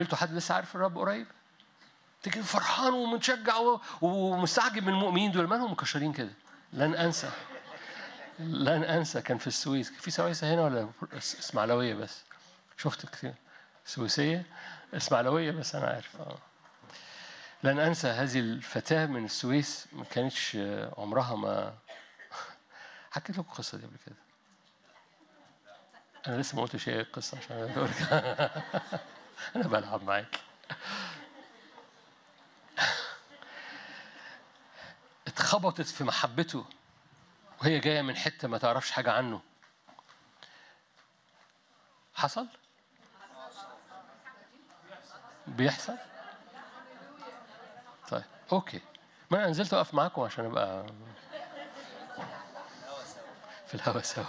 انتوا حد لسه عارف الرب قريب؟ تيجي فرحان ومتشجع و- ومستعجب من المؤمنين دول مالهم مكشرين كده لن انسى لن انسى كان في السويس في سويسه هنا ولا اس- اسماعيلويه بس شفت كتير سويسيه اسماعيلويه بس انا عارف اه لن انسى هذه الفتاه من السويس ما كانتش آه، عمرها ما حكيت لكم القصه دي قبل كده انا لسه ما قلتش ايه القصه عشان أقول لك. انا بلعب معاك اتخبطت في محبته وهي جايه من حته ما تعرفش حاجه عنه حصل بيحصل طيب اوكي ما انا نزلت اقف معاكم عشان ابقى في الهوا سوا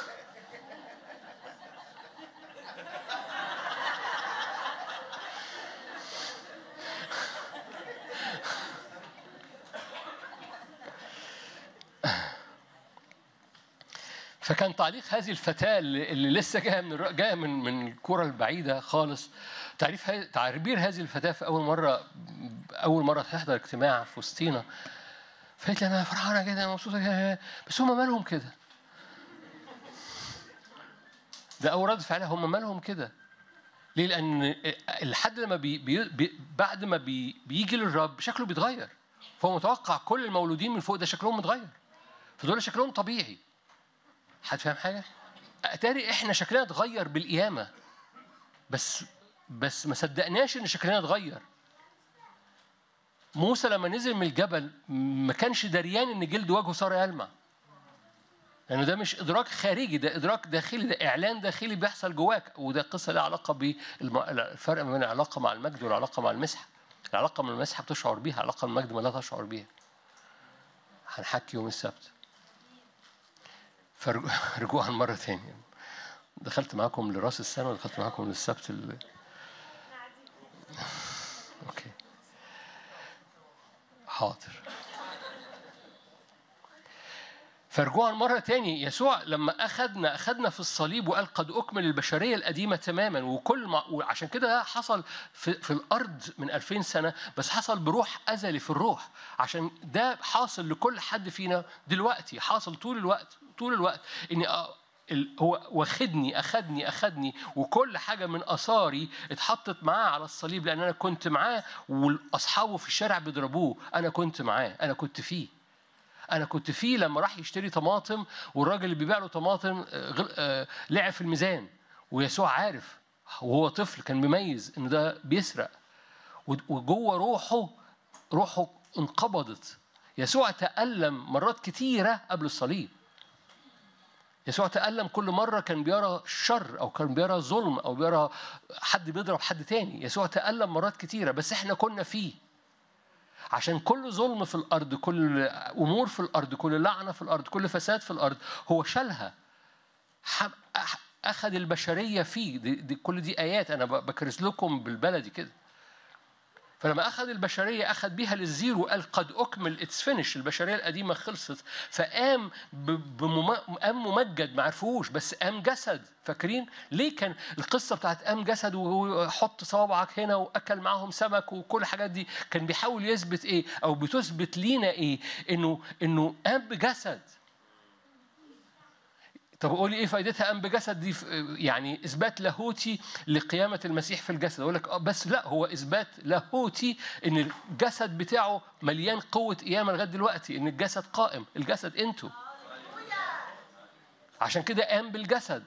فكان تعليق هذه الفتاة اللي اللي لسه جاية من الر- جاية من من الكرة البعيدة خالص تعريف هاي- تعبير هذه الفتاة في أول مرة أول مرة تحضر اجتماع في وسطينا فقالت لي أنا فرحانة جدا مبسوطة جدا بس هم مالهم كده؟ ده أول رد فعلها هم مالهم كده؟ ليه؟ لأن الحد لما بي بي بي بعد ما بي بيجي للرب شكله بيتغير فهو متوقع كل المولودين من فوق ده شكلهم متغير فدول شكلهم طبيعي حد فاهم حاجة؟ أتاري إحنا شكلنا اتغير بالقيامة بس بس ما صدقناش إن شكلنا اتغير موسى لما نزل من الجبل ما كانش دريان إن جلد وجهه صار يلمع لأنه ده مش إدراك خارجي ده إدراك داخلي ده إعلان داخلي بيحصل جواك وده قصة لها علاقة بالفرق بين العلاقة مع المجد والعلاقة مع المسحة العلاقة مع المسحة بتشعر بيها العلاقة مع المجد ما لا تشعر بيها هنحكي يوم السبت فرجوعا مرة تانية دخلت معاكم لراس السنة ودخلت معاكم للسبت ال... أوكي حاضر فرجوعا مرة تاني يسوع لما أخذنا أخذنا في الصليب وقال قد أكمل البشرية القديمة تماما وكل ما وعشان كده ده حصل في, في الأرض من 2000 سنة بس حصل بروح أزلي في الروح عشان ده حاصل لكل حد فينا دلوقتي حاصل طول الوقت طول الوقت إني أ- ال- هو واخدني أخدني أخدني وكل حاجة من آثاري اتحطت معاه على الصليب لأن أنا كنت معاه وأصحابه في الشارع بيضربوه أنا كنت معاه أنا كنت فيه انا كنت فيه لما راح يشتري طماطم والراجل اللي بيبيع له طماطم آه، غل- آه، لعب في الميزان ويسوع عارف وهو طفل كان مميز ان ده بيسرق و- وجوه روحه روحه انقبضت يسوع تألم مرات كتيرة قبل الصليب يسوع تألم كل مرة كان بيرى شر أو كان بيرى ظلم أو بيرى حد بيضرب حد تاني يسوع تألم مرات كتيرة بس احنا كنا فيه عشان كل ظلم في الارض كل امور في الارض كل لعنه في الارض كل فساد في الارض هو شالها حم- أح- اخذ البشريه فيه دي, دي كل دي ايات انا ب- بكرس لكم بالبلدي كده فلما اخذ البشريه اخذ بيها للزيرو قال قد اكمل اتس فينش البشريه القديمه خلصت فقام ب- بمم- قام ممجد ما عرفوش بس قام جسد فاكرين ليه كان القصه بتاعت قام جسد وحط صوابعك هنا واكل معاهم سمك وكل الحاجات دي كان بيحاول يثبت ايه او بتثبت لينا ايه انه انه قام بجسد طب قولي ايه فائدتها قام بجسد دي ف- يعني اثبات لاهوتي لقيامه المسيح في الجسد اقول لك اه بس لا هو اثبات لاهوتي ان الجسد بتاعه مليان قوه قيامه لغايه دلوقتي ان الجسد قائم الجسد انتوا عشان كده قام بالجسد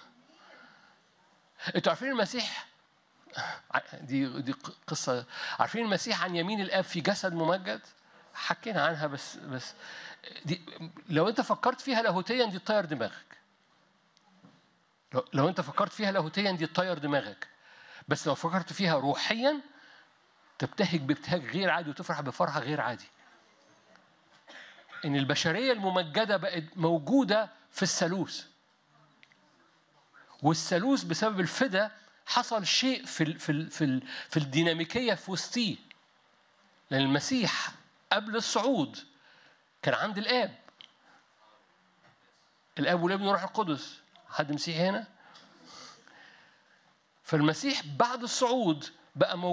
انتوا عارفين المسيح دي دي قصه عارفين المسيح عن يمين الاب في جسد ممجد حكينا عنها بس بس دي لو انت فكرت فيها لاهوتيا دي تطير دماغك لو, لو انت فكرت فيها لاهوتيا دي تطير دماغك بس لو فكرت فيها روحيا تبتهج بابتهاج غير عادي وتفرح بفرحه غير عادي ان البشريه الممجده بقت موجوده في الثالوث والثالوث بسبب الفدا حصل شيء في ال في ال في, ال في الديناميكيه في وسطيه لان المسيح قبل الصعود كان عند الاب الاب والابن والروح القدس حد مسيحي هنا فالمسيح بعد الصعود بقى موجود